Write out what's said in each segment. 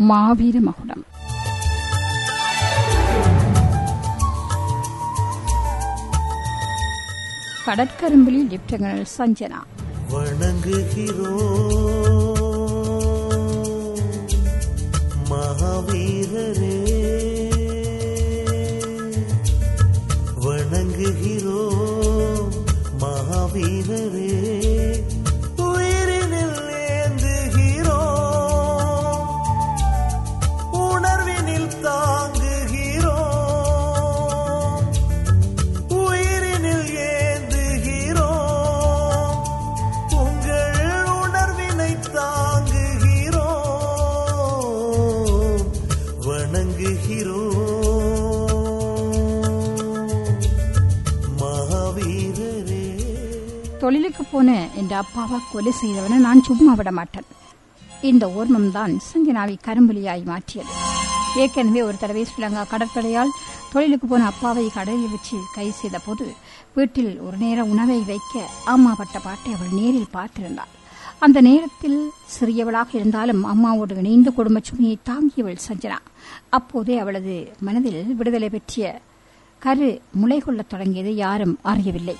மாவீர மகுடம் கடற்கரும்பிலி லெப்டினல் சஞ்சனா வணங்குகிறோ மகாவீரரே வணங்குகிறோ மகாவீரரே உயிரினில் ஏந்துகிறோ உணர்வினில் தாங்குகிறோ உயிரினில் ஏந்துகிறோ உங்கள் உணர்வினை தாங்குகிறோ வணங்குகிறோ மகாவீரரே தொழிலுக்கு போன என்ற அப்பாவை கொலை செய்தவனை நான் சும்மா விட மாட்டேன் இந்த ஓர்மம் தான் சஞ்சனாவை கரும்புலியாய் மாற்றியது ஏற்கனவே ஒரு தடவை ஸ்ரீலங்கா கடற்படையால் தொழிலுக்கு போன அப்பாவை கடலில் வச்சு கைது செய்த போது வீட்டில் ஒரு நேர உணவை வைக்க அம்மா பட்ட பாட்டை அவள் நேரில் பார்த்திருந்தாள் அந்த நேரத்தில் சிறியவளாக இருந்தாலும் அம்மாவோடு இணைந்து குடும்ப சுமையை தாங்கியவள் சஞ்சனா அப்போதே அவளது மனதில் விடுதலை பற்றிய கரு முளை கொள்ளத் தொடங்கியது யாரும் அறியவில்லை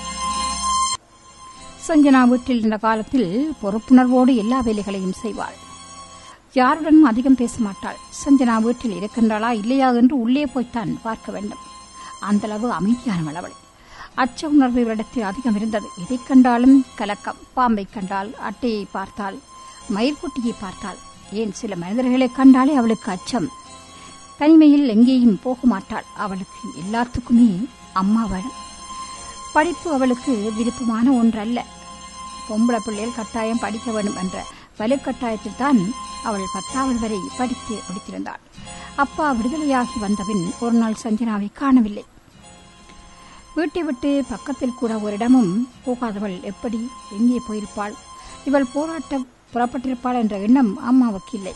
சஞ்சனா வீட்டில் இருந்த காலத்தில் பொறுப்புணர்வோடு எல்லா வேலைகளையும் செய்வாள் யாருடனும் அதிகம் பேச மாட்டாள் சஞ்சனா வீட்டில் இருக்கின்றாளா இல்லையா என்று உள்ளே போய்த்தான் பார்க்க வேண்டும் அந்த அளவு அமைதியானவள் அவள் அச்ச உணர்வு இவரிடத்தில் அதிகம் இருந்தது எதைக் கண்டாலும் கலக்கம் பாம்பை கண்டால் அட்டையை பார்த்தால் மயிர்குட்டியை பார்த்தால் ஏன் சில மனிதர்களை கண்டாலே அவளுக்கு அச்சம் தனிமையில் எங்கேயும் போக மாட்டாள் அவளுக்கு எல்லாத்துக்குமே அம்மா வேணும் படிப்பு அவளுக்கு விருப்பமான ஒன்றல்ல பொம்பளை பிள்ளைகள் கட்டாயம் படிக்க வேண்டும் என்ற வலுக்கட்டாயத்தில் தான் அவள் பத்தாவது வரை படித்து முடித்திருந்தாள் அப்பா விடுதலையாகி வந்தபின் ஒரு நாள் சஞ்சனாவை காணவில்லை வீட்டை விட்டு பக்கத்தில் கூட ஒரு இடமும் போகாதவள் எப்படி எங்கே போயிருப்பாள் இவள் போராட்ட புறப்பட்டிருப்பாள் என்ற எண்ணம் அம்மாவுக்கு இல்லை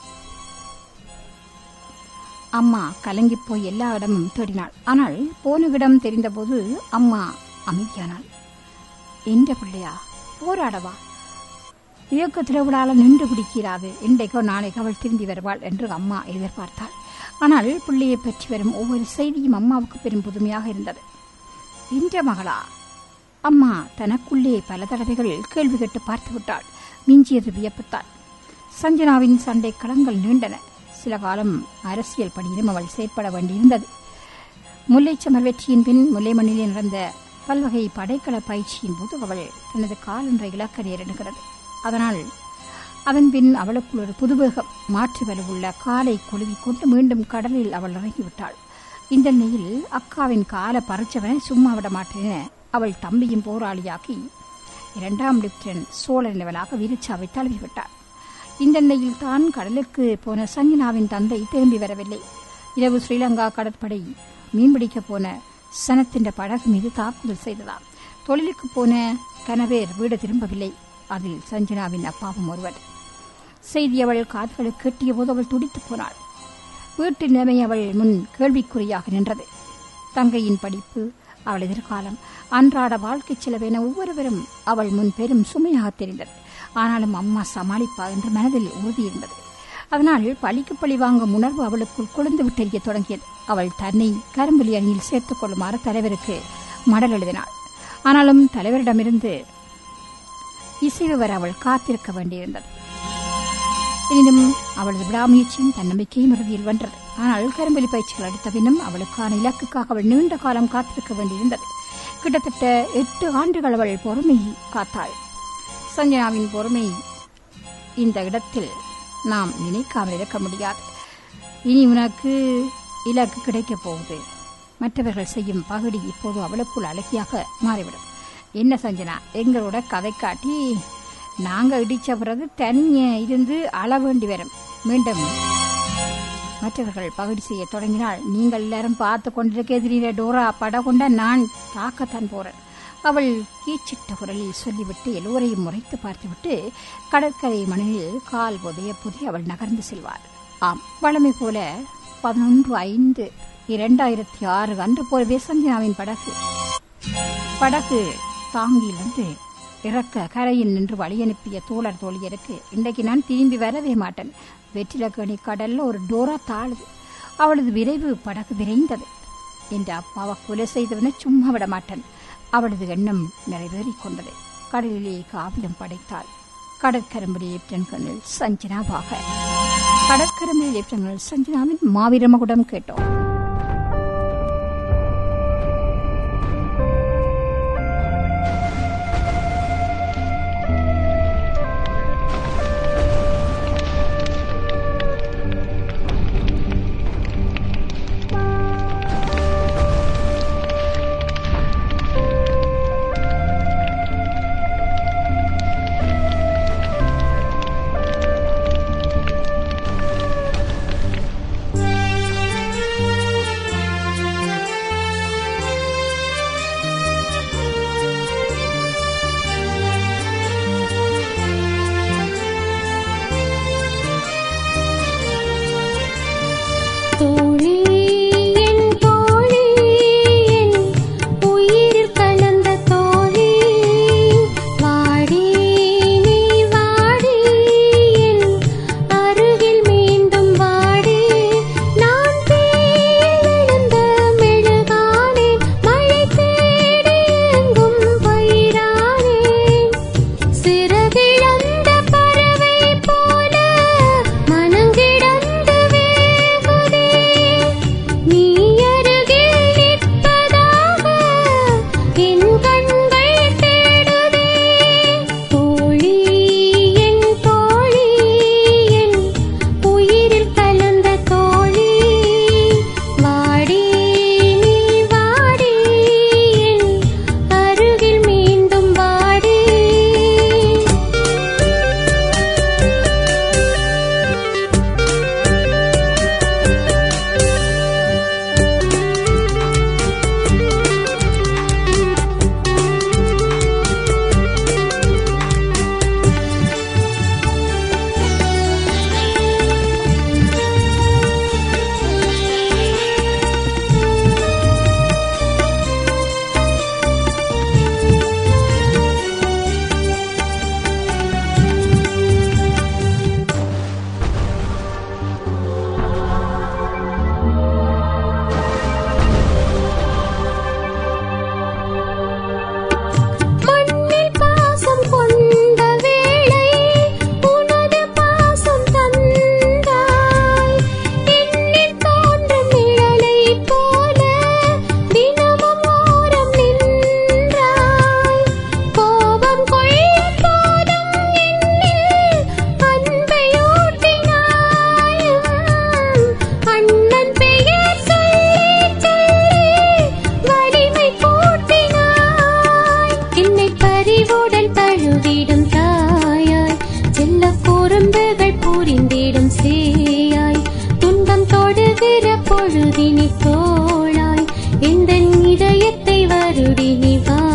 அம்மா கலங்கி போய் எல்லா இடமும் தேடினாள் ஆனால் போன இடம் தெரிந்தபோது அம்மா அமைதியானாள் என்ற பிள்ளையா போராடவா இயக்க திருவிழாவில் நின்று பிடிக்கிறாது இன்றைக்கோ நாளைக்கோ அவள் திரும்பி வருவாள் என்று அம்மா எதிர்பார்த்தாள் ஆனால் பிள்ளையை பற்றி வரும் ஒவ்வொரு செய்தியும் அம்மாவுக்கு பெரும் புதுமையாக இருந்தது என்ற மகளா அம்மா தனக்குள்ளே பல தடவைகள் கேள்வி கேட்டு பார்த்து விட்டாள் மிஞ்சியது வியப்புத்தாள் சஞ்சனாவின் சண்டை களங்கள் நீண்டன சில காலம் அரசியல் பணியிலும் அவள் செயற்பட வேண்டியிருந்தது முல்லைச்சமர் வெற்றியின் பின் முல்லைமண்ணிலே நடந்த பல்வகை படைக்கல பயிற்சியின் போது அவள் தனது காலொன்றை இழக்க நேரிடுகிறது அதனால் அதன் பின் அவளுக்குள் ஒரு புதுவேகம் மாற்று வலுவுள்ள காலை கொழுவிக் கொண்டு மீண்டும் கடலில் அவள் இறங்கிவிட்டாள் இந்த நிலையில் அக்காவின் கால பறிச்சவனை சும்மா விட மாட்டேன அவள் தம்பியும் போராளியாக்கி இரண்டாம் லெப்டினன்ட் சோழ நிலவலாக வீரச்சாவை தழுவிவிட்டாள் இந்த நிலையில் தான் கடலுக்கு போன சஞ்சனாவின் தந்தை திரும்பி வரவில்லை இரவு ஸ்ரீலங்கா கடற்படை மீன்பிடிக்க போன சனத்தின் படகு மீது தாக்குதல் செய்ததாம் தொழிலுக்கு போன கணவர் வீடு திரும்பவில்லை அதில் சஞ்சனாவின் அப்பாவும் ஒருவர் செய்தி அவள் காதுகளுக்கு எட்டிய போது அவள் துடித்துப் போனாள் வீட்டு நிலைமை அவள் முன் கேள்விக்குறியாக நின்றது தங்கையின் படிப்பு அவள் எதிர்காலம் அன்றாட வாழ்க்கை செலவென ஒவ்வொருவரும் அவள் முன் பெரும் சுமையாக தெரிந்தது ஆனாலும் அம்மா சமாளிப்பா என்று மனதில் உறுதி இருந்தது அதனால் பழிக்கு பழி வாங்கும் உணர்வு அவளுக்குள் கொழுந்து விட்டெறிய தொடங்கியது அவள் தன்னை கரும்புலி அணியில் சேர்த்துக் கொள்ளுமாறு தலைவருக்கு மடல் எழுதினாள் ஆனாலும் தலைவரிடமிருந்து இசைவு வர அவள் காத்திருக்க வேண்டியிருந்தது எனினும் அவளது விடாமுயற்சியும் தன்னம்பிக்கையும் இறுதியில் வென்றது ஆனால் கரும்பலி பயிற்சிகள் அடித்த பின்னும் அவளுக்கான இலக்குக்காக அவள் நீண்ட காலம் காத்திருக்க வேண்டியிருந்தது கிட்டத்தட்ட எட்டு ஆண்டுகள் அவள் பொறுமை காத்தாள் சஞ்சனாவின் பொறுமை இந்த இடத்தில் நாம் நினைக்காமல் இருக்க முடியாது இனி உனக்கு இலக்கு கிடைக்கப் போகுது மற்றவர்கள் செய்யும் பகுடி இப்போது அவளுக்குள் அழகியாக மாறிவிடும் என்ன சஞ்சனா எங்களோட கதை காட்டி நாங்க இடிச்ச பிறகு தனியே இருந்து அள வேண்டி வரும் மீண்டும் மற்றவர்கள் பகுடி செய்ய தொடங்கினால் நீங்கள் எல்லாரும் பார்த்து கொண்டிருக்கிறீர டோரா பட கொண்ட நான் தாக்கத்தான் போறேன் அவள் கீச்சிட்ட குரலில் சொல்லிவிட்டு எல்லோரையும் முறைத்து பார்த்துவிட்டு கடற்கரை மணலில் கால் புதைய புதைய அவள் நகர்ந்து செல்வாள் ஆம் வளமை போல பதினொன்று ஐந்து இரண்டாயிரத்தி ஆறு அன்று போலவே சஞ்சனாவின் படகு படகு தாங்கியிலிருந்து இறக்க கரையில் நின்று வழி அனுப்பிய தோழர் தோழியருக்கு இன்றைக்கு நான் திரும்பி வரவே மாட்டேன் வெற்றிலக்கணி கடல்ல ஒரு டோரா தாழுது அவளது விரைவு படகு விரைந்தது என்ற அப்பாவை கொலை செய்தவனை சும்மா விட மாட்டேன் அவளது எண்ணம் நிறைவேறிக் கொண்டது கடலிலே காவியம் படைத்தாள் கடற்கரம்பு லெப்டினல் சஞ்சனாவாக கடற்கரம்பு லெப்டினல் சஞ்சனாவின் மாவீரமகுடம் கேட்டோம் தோழி என் தோழி என் உயிரில் கலந்த தோழி வாடி நீ வாடி என் அருகில் மீண்டும் வாடி நான் தேர்ந்தெழுந்த மெழுகானேன் மழை தேடி எங்கும் பயிரானேன் சிறகிழந்த பறவை போல மனங்கிடந்து வேகுதே நீ அருகில் நிற்பதாக என் கண்கள் தேடுதே தோழி என் தோழி என் உயிரில் கலந்த தோழி வாடி நீ வாடி என் அருகில் மீண்டும் வாடி மண்ணில் பாசம் கொண்ட வேளை உனது பாசம் தந்தாய் எண்ணில் தோன்றும் நிழலை போல தினமும் ஓரம் நின்றாய் கோபம் கொள்ளும் போதும் என்னில் அன்பை ஊட்டினாய் அண்ணன் பெயர் சொல்லி சொல்லி வலிமை கூட்டினாய் என்னை பறிவுடன் தழுவிடும் தாயாய் செல்ல குறும்புகள் புரிந்திடும் சேயாய் துன்பம் தொடுகிற பொழுதினி தோளாய் எந்த இதயத்தை வருடி நீ வா